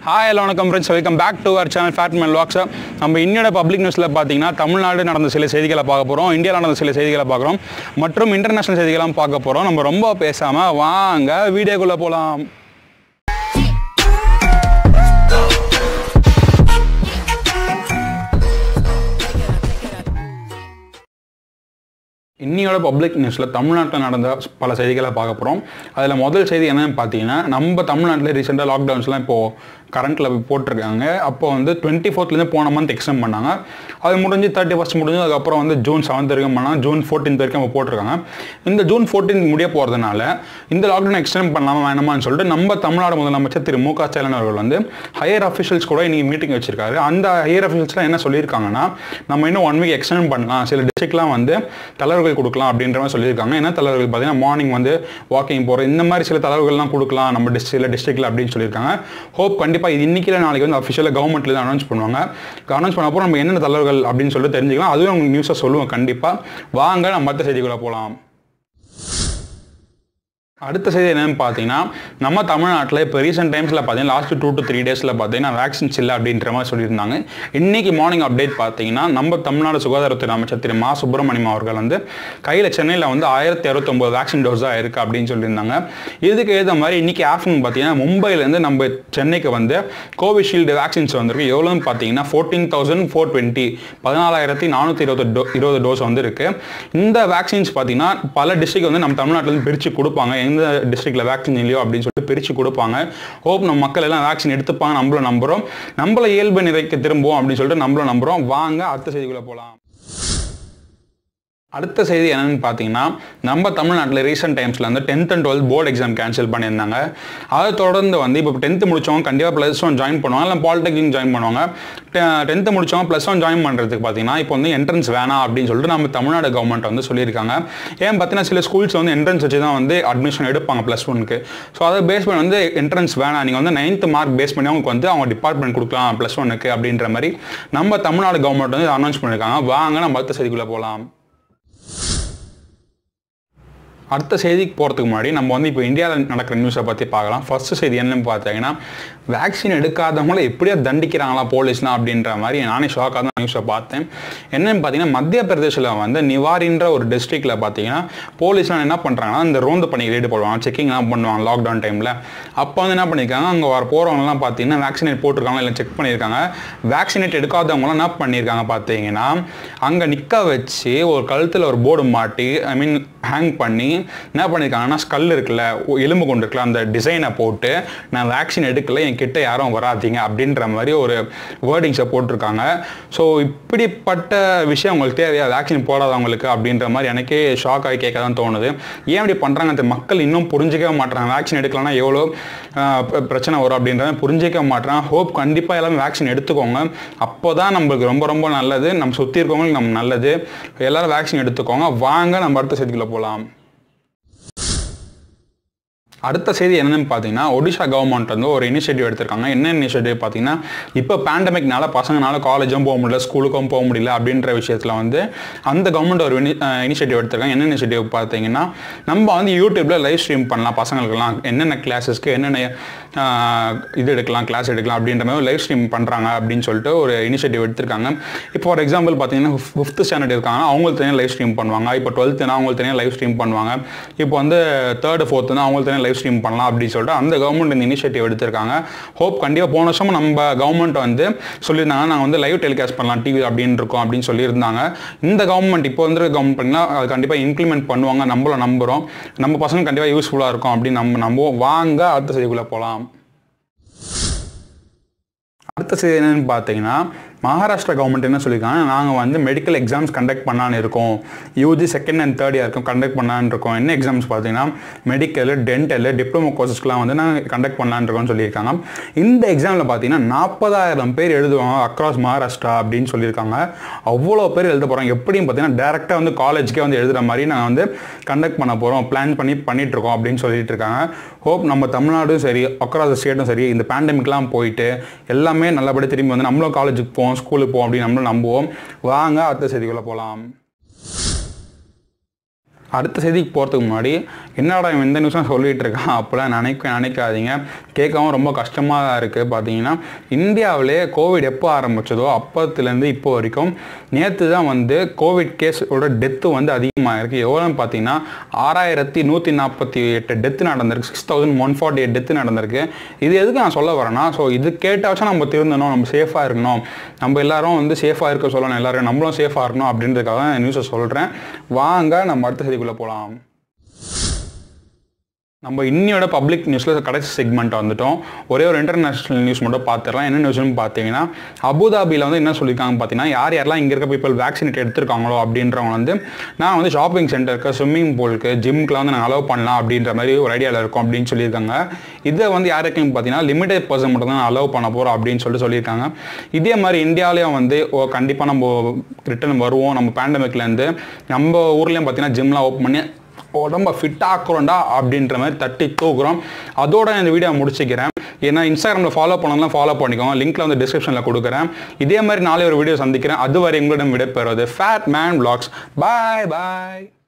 hi hello வணக்கம் friends welcome back to our channel Fatman Vlogs நம்ம இன்னோட public நியூஸில் பார்த்தீங்கன்னா தமிழ்நாடு நடந்த சில செய்திகளை பார்க்க போகிறோம் இந்தியாவில் நடந்த சில செய்திகளை பார்க்குறோம் மற்றும் இன்டர்நேஷனல் செய்திகளும் பார்க்க போகிறோம் நம்ம ரொம்ப பேசாமல் வாங்க வீடியோக்குள்ளே போகலாம் இன்னியோட பப்ளிக் நியூஸில் தமிழ்நாட்டில் நடந்த பல செய்திகளை பார்க்க போகிறோம் அதில் முதல் செய்தி என்னன்னு பார்த்தீங்கன்னா நம்ம தமிழ்நாட்டில் ரீசெண்டாக லாக்டவுன்ஸ்லாம் இப்போது கரண்ட்டில் போட்டிருக்காங்க அப்போ வந்து டுவெண்ட்டி ஃபோர்த்லேருந்து போன மந்த் எக்ஸ்டெண்ட் பண்ணாங்க அது முடிஞ்சு தேர்ட்டி ஃபஸ்ட் முடிஞ்சு அதுக்கப்புறம் வந்து ஜூன் செவன்த் வரைக்கும் பண்ணாங்க ஜூன் ஃபோர்டீன்த் வரைக்கும் அவங்க போட்டிருக்காங்க இந்த ஜூன் ஃபோர்டீன் முடிய போகிறதுனால இந்த லாக்டவுன் எக்ஸ்டெண்ட் பண்ணலாமா வேணாமான்னு சொல்லிட்டு நம்ம தமிழ்நாடு முதலமைச்சர் திரு மு க ஸ்டாலின் அவர்கள் வந்து ஹையர் அஃபிஷியல்ஸ் கூட இன்னைக்கு மீட்டிங் வச்சிருக்காரு அந்த ஹையர் அஃபிஷியல்ஸ்லாம் என்ன சொல்லியிருக்காங்கன்னா நம்ம இன்னும் ஒன் வீக் எக்ஸ்டெண்ட் பண்ணலாம் சில டிஸ்ட்ரிக்ட்லாம் வந்து தளர்வுகள் கொடுக்கலாம் அப்படின்ற மாதிரி சொல்லியிருக்காங்க என்ன தளர்வுகள் பார்த்தீங்கன்னா மார்னிங் வந்து வாக்கிங் போகிற இந்த மாதிரி சில தளர்வுகள்லாம் கொடுக்கலாம் நம்ம டிஸ்ட்ரிக்ட்ல டிஸ்ட்ரிக்ட்ல அப்படின்னு சொல்லியிருக்காங்க ஹோப் கண்டிப்பாக இது இன்னைக்கு இல்லை நாளைக்கு வந்து அஃபிஷியலாக கவர்மெண்ட்ல தான் அனௌன்ஸ் பண்ணுவாங்க அனௌன்ஸ் பண்ண அப்புறம் நம்ம என்னென்ன தளர்வுகள் அப்படின்னு சொல்லிட்டு தெரிஞ்சுக்கலாம் அதுவும் உங்களுக்கு நியூஸை சொல்லுவோம் கண்டிப்பாக வாங்க நம்ம மற்ற செய்திக்குள்ளே போகலாம் அடுத்த செய்தி என்னன்னு பார்த்தீங்கன்னா நம்ம தமிழ்நாட்டில் இப்போ ரீசெண்ட் டைம்ஸில் பார்த்தீங்கன்னா லாஸ்ட் டூ டு த்ரீ டேஸில் பார்த்தீங்கன்னா வேக்சின்ஸ் இல்லை அப்படின்ற மாதிரி சொல்லியிருந்தாங்க இன்னைக்கு மார்னிங் அப்டேட் பார்த்தீங்கன்னா நம்ம தமிழ்நாடு சுகாதாரத்துறை அமைச்சர் திரு மா சுப்பிரமணியம் அவர்கள் வந்து கையில் சென்னையில் வந்து ஆயிரத்தி அறுபத்தொம்பது வேக்சின் டோஸ் தான் இருக்குது அப்படின்னு சொல்லியிருந்தாங்க இதுக்கு ஏற்ற மாதிரி இன்னைக்கு ஆஃப்டர்நூன் பார்த்தீங்கன்னா மும்பைலேருந்து நம்ம சென்னைக்கு வந்து கோவிஷீல்டு வேக்சின்ஸ் வந்திருக்கு எவ்வளோன்னு பார்த்தீங்கன்னா ஃபோர்டீன் தௌசண்ட் ஃபோர் டுவெண்ட்டி பதினாலாயிரத்தி நானூற்றி இருபது டோ இருபது டோஸ் வந்து இருக்கு இந்த வேக்சின்ஸ் பார்த்தீங்கன்னா பல டிஸ்ட்ரிக்ட் வந்து நம்ம தமிழ்நாட்டிலேருந்து பிரித்து கொடுப்பாங்க எந்த டிஸ்ட்ரிக்ட்ல வேக்சின் இல்லையோ அப்படின்னு சொல்லிட்டு பிரித்து கொடுப்பாங்க ஹோப் நம்ம மக்கள் எல்லாம் வேக்சின் எடுத்துப்பாங்க நம்மளும் நம்புகிறோம் நம்மள இயல்பு நிலைக்கு திரும்புவோம் அப்படின்னு சொல்லிட்டு நம்மளும் நம்புகிறோம் வாங்க அடுத்த செய்திக்குள்ளே போகலாம் அடுத்த செய்தி என்னன்னு பார்த்தீங்கன்னா நம்ம தமிழ்நாட்டில் ரீசெண்ட் டைம்ஸில் வந்து tenth and twelfth board exam cancel பண்ணியிருந்தாங்க அதை தொடர்ந்து வந்து இப்போ டென்த்து முடிச்சவங்க கண்டிப்பாக ப்ளஸ் ஒன் ஜாயின் பண்ணுவாங்க இல்லை பாலிடெக்னிக் ஜாயின் பண்ணுவாங்க டென்த்து முடிச்சவங்க ப்ளஸ் ஒன் ஜாயின் பண்ணுறதுக்கு பார்த்தீங்கன்னா இப்போ வந்து என்ட்ரன்ஸ் வேணாம் அப்படின்னு சொல்லிட்டு நம்ம தமிழ்நாடு கவர்மெண்ட் வந்து சொல்லியிருக்காங்க ஏன் பார்த்தீங்கன்னா சில ஸ்கூல்ஸ் வந்து என்ட்ரன்ஸ் வச்சு தான் வந்து அட்மிஷன் எடுப்பாங்க ப்ளஸ் ஒனுக்கு ஸோ அதை பேஸ் பண்ணி வந்து என்ட்ரன்ஸ் வேணாம் நீங்கள் வந்து நைன்த் மார்க் பேஸ் பண்ணி அவங்களுக்கு வந்து அவங்க டிபார்ட்மெண்ட் கொடுக்கலாம் ப்ளஸ் ஒனுக்கு அப்படின்ற மாதிரி நம்ம தமிழ்நாடு கவர்மெண்ட் வந்து அனௌன்ஸ் பண்ணியிருக்காங்க வாங்க நம்ம அடுத்த செய்திக்குள்ளே போகலாம் அடுத்த செய்திக்கு போகிறதுக்கு முன்னாடி நம்ம வந்து இப்போ இந்தியாவில் நடக்கிற நியூஸை பற்றி பார்க்கலாம் ஃபர்ஸ்ட் செய்தி என்னன்னு பார்த்தீங்கன்னா வேக்சின் எடுக்காதவங்கள எப்படியோ தண்டிக்கிறாங்களா போலீஸ்லாம் அப்படின்ற மாதிரி நானே ஷாக்காக தான் நியூஸை பார்த்தேன் என்னன்னு பார்த்தீங்கன்னா மத்திய பிரதேசில் வந்து நிவாரின்ற ஒரு டிஸ்ட்ரிக்டில் பார்த்தீங்கன்னா போலீஸ்லாம் என்ன பண்ணுறாங்கன்னா இந்த ரோந்து பணிகள் ஈடுபடுவாங்க செக்கிங்லாம் பண்ணுவாங்க லாக்டவுன் டைமில் அப்போ வந்து என்ன பண்ணியிருக்காங்க அங்கே வர போகிறவங்கலாம் பார்த்தீங்கன்னா வேக்சினேட் போட்டிருக்காங்க இல்லை செக் பண்ணியிருக்காங்க வேக்சினேட் எடுக்காதவங்களாம் என்ன பண்ணியிருக்காங்க பார்த்தீங்கன்னா அங்கே நிற்க வச்சு ஒரு கழுத்தில் ஒரு போர்டு மாட்டி ஐ மீன் ஹேங் பண்ணி என்ன பண்ணியிருக்காங்கன்னா ஸ்கல் இருக்குல்ல ஒ- எலும்பு கொண்டு இருக்குல்ல அந்த டிசைனை போட்டு நான் வேக்சின் எடுக்கல என் கிட்ட யாரும் வராதீங்க அப்படின்ற மாதிரி ஒரு வேர்டிங்ஸை போட்டிருக்காங்க ஸோ இப்படிப்பட்ட விஷயம் உங்களுக்கு தேவையா வேக்சின் போடாதவங்களுக்கு அப்படின்ற மாதிரி எனக்கே ஷாக் ஆகி கேட்க தான் தோணுது ஏன் இப்படி பண்ணுறாங்க அந்த மக்கள் இன்னும் புரிஞ்சிக்கவே மாட்றாங்க வேக்சின் எடுக்கலன்னா எவ்வளோ ஆஹ், பிர- பிரச்சனை வரும் அப்படின்றத புரிஞ்சிக்க மாட்றாங்க ஹோப் கண்டிப்பாக எல்லாமே வேக்சின் எடுத்துக்கோங்க அப்போ தான் நம்மளுக்கு ரொம்ப ரொம்ப நல்லது நம்ம சுற்றி இருக்கவங்களுக்கு நம்ம நல்லது எல்லாரும் வேக்சின் எடுத்துக்கோங்க வாங்க நம்ம அடுத்த செய்திக்குள்ள போகலாம் அடுத்த செய்தி என்னன்னு பார்த்தீங்கன்னா ஒடிஷா கவர்மெண்ட் வந்து ஒரு இனிஷியேட்டிவ் எடுத்திருக்காங்க என்ன இனிஷியேட்டிவ் பார்த்தீங்கன்னா இப்போ பேண்டமிக்னால பசங்கனால காலேஜும் போக முடியல ஸ்கூலுக்கும் போக முடியல அப்படின்ற விஷயத்தில் வந்து அந்த கவர்மெண்ட் ஒரு இனிஷியேட்டிவ் எடுத்திருக்காங்க என்ன இனிஷியேட்டிவ் பார்த்தீங்கன்னா நம்ம வந்து யூடியூப்ல லைவ் ஸ்ட்ரீம் பண்ணலாம் பசங்களுக்கெல்லாம் என்னென்ன கிளாஸஸ்க்கு என்னென்ன ஆஹ், இது எடுக்கலாம் கிளாஸ் எடுக்கலாம் அப்படின்ற மாதிரி லைவ் ஸ்ட்ரீம் பண்ணுறாங்க அப்படின்னு சொல்லிட்டு ஒரு இனிஷியேட்டிவ் எடுத்திருக்காங்க இப்போ ஃபார் எக்ஸாம்பிள் பார்த்தீங்கன்னா ஃபிஃப்த் ஸ்டாண்டர்ட் இருக்காங்க அவங்களுக்கு தனியாக லைவ் ஸ்ட்ரீம் பண்ணுவாங்க இப்போ டுவெல்த்துனா அவங்களுக்கு தனியாக லைவ் ஸ்ட்ரீம் பண்ணுவாங்க இப்போ வந்து தேர்டு ஃபோர்த்துனா அவங்களுக்கு தனியாக லைவ் ஸ்ட்ரீம் பண்ணலாம் அப்படின்னு சொல்லிட்டு அந்த கவர்மெண்ட் இந்த இனிஷியேட்டிவ் எடுத்திருக்காங்க ஹோப் கண்டிப்பாக போன வருஷம் நம்ம கவர்மெண்ட் வந்து சொல்லியிருந்தாங்க நாங்கள் வந்து லைவ் டெலிகாஸ்ட் பண்ணலாம் டிவி அப்படின்னு இருக்கோம் அப்படின்னு சொல்லியிருந்தாங்க இந்த கவர்மெண்ட் இப்போ வந்து கவர்மெண்ட் பண்ணினா அது கண்டிப்பாக இம்ப்ளிமெண்ட் பண்ணுவாங்க நம்மளும் நம்புகிறோம் நம்ம பசங்க கண்டிப்பாக யூஸ்ஃபுல்லாக இருக்கும் அப்படின்னு நம்ம நம்புவோம் வாங்க அடுத்த செய்திக்குள்ளே போகலாம் அடுத்த செய்தி என்னன்னு பார்த்தீங்கன்னா மகாராஷ்டிரா கவர்மெண்ட் என்ன சொல்லியிருக்காங்க நாங்கள் வந்து மெடிக்கல் எக்ஸாம்ஸ் கண்டக்ட் பண்ணலான்னு இருக்கோம் யூஜி செகண்ட் அண்ட் தேர்ட் இயர்க்கும் கண்டக்ட் பண்ணலான்னு இருக்கோம் என்ன எக்ஸாம்ஸ் பார்த்தீங்கன்னா மெடிக்கல் டென்டல் டிப்ளமோ கோர்சஸ்க்குலாம் வந்து நாங்கள் கண்டக்ட் பண்ணலான்னு இருக்கோம்னு சொல்லியிருக்காங்க இந்த எக்ஸாமில் பார்த்தீங்கன்னா நாற்பதாயிரம் பேர் எழுதுவாங்க அக்ராஸ் மகாராஷ்டிரா அப்படின்னு சொல்லியிருக்காங்க அவ்வளோ பேர் எழுத போகிறாங்க எப்படியும் பார்த்தீங்கன்னா டேரெக்டாக வந்து காலேஜ்க்கே வந்து எழுதுகிற மாதிரி நாங்கள் வந்து கண்டக்ட் பண்ண போகிறோம் பிளான் பண்ணி பண்ணிட்டு இருக்கோம் அப்படின்னு சொல்லிட்டு இருக்காங்க ஹோப் நம்ம தமிழ்நாடும் சரி அக்ராஸ் ஸ்டேட்டும் சரி இந்த பேண்டமிக்லாம் போயிட்டு எல்லாமே நல்லபடியாக திரும்பி வந்து நம்மளும் காலேஜுக்கு போவோம் ஸ்கூலுக்கு போவோம் அப்படின்னு நம்மளும் நம்புவோம் வாங்க அடுத்த செய்திக்குள்ளே போகலாம் அடுத்த செய்திக்கு போகிறதுக்கு முன்னாடி என்னடா இவன் இந்த நியூஸும் சொல்லிட்டு இருக்கான் அப்போலாம் நினைக்க நினைக்காதீங்க கேட்கவும் ரொம்ப கஷ்டமாக தான் இருக்குது பார்த்தீங்கன்னா இந்தியாவிலே கோவிட் எப்போ ஆரம்பிச்சதோ அப்பத்துலேருந்து இப்போ வரைக்கும் நேற்று தான் வந்து கோவிட் கேஸோட டெத்து வந்து அதிகமாக இருக்குது எவ்வளோன்னு பார்த்தீங்கன்னா ஆறாயிரத்தி நூற்றி நாற்பத்தி எட்டு டெத்து நடந்திருக்கு six thousand one forty eight death நடந்திருக்கு இது எதுக்கு நான் சொல்ல வரேன்னா ஸோ இது கேட்டாச்சும் நம்ம திருந்தணும் நம்ம சேஃபாக இருக்கணும் நம்ம எல்லாரும் வந்து சேஃபாக இருக்க சொல்லணும் எல்லாரும் நம்மளும் சேஃபாக இருக்கணும் அப்படின்றதுக்காக தான் நியூஸை சொல்கிறேன் வாங்க நம்ம அடுத்த செய்திக்குள்ளே போகலாம் நம்ம இன்னியோட பப்ளிக் நியூஸில் கடைசி செக்மெண்ட் வந்துட்டோம் ஒரே ஒரு இன்டர்நேஷனல் நியூஸ் மட்டும் பார்த்துடலாம் என்ன நியூஸ்னு பார்த்தீங்கன்னா அபுதாபியில் வந்து என்ன சொல்லியிருக்காங்க பார்த்தீங்கன்னா யார் யாரெல்லாம் இங்கே இருக்க பீப்பிள் வேக்சினேட் எடுத்திருக்காங்களோ அப்படின்றவங்க வந்து நான் வந்து ஷாப்பிங் சென்டருக்கு ஸ்விம்மிங் பூலுக்கு ஜிம்க்குலாம் வந்து நாங்கள் அலோவ் பண்ணலாம் அப்படின்ற மாதிரி ஒரு ஐடியாவில் இருக்கும் அப்படின்னு சொல்லியிருக்காங்க இதை வந்து யாருக்கும் பார்த்தீங்கன்னா லிமிடெட் பர்சன் மட்டும் தான் அலோவ் பண்ண போகிறோம் அப்படின்னு சொல்லிட்டு சொல்லியிருக்காங்க இதே மாதிரி இந்தியாவிலையும் வந்து ஓ கண்டிப்பாக நம்ம ரிட்டர்ன் வருவோம் நம்ம பேண்டமிக்லேருந்து நம்ம ஊர்லேயும் பார்த்தீங்கன்னா ஜிம்லாம் ஓப்பன் பண்ணி உடம்ப ஃபிட் ஆக்குறோம்டா அப்படின்ற மாதிரி தட்டி தூக்குறோம் அதோட இந்த வீடியோ முடிச்சுக்கிறேன் ஏன்னா இன்ஸ்டாகிராமில் ஃபாலோ பண்ணலாம் ஃபாலோ பண்ணிக்கோங்க லிங்க்ல வந்து டிஸ்கிரிப்ஷனில் கொடுக்குறேன் இதே மாதிரி நாளை ஒரு வீடியோ சந்திக்கிறேன் அதுவரை உங்களிடம் விடைபெறுவது ஃபேட் மேன் vlogs பாய் பாய்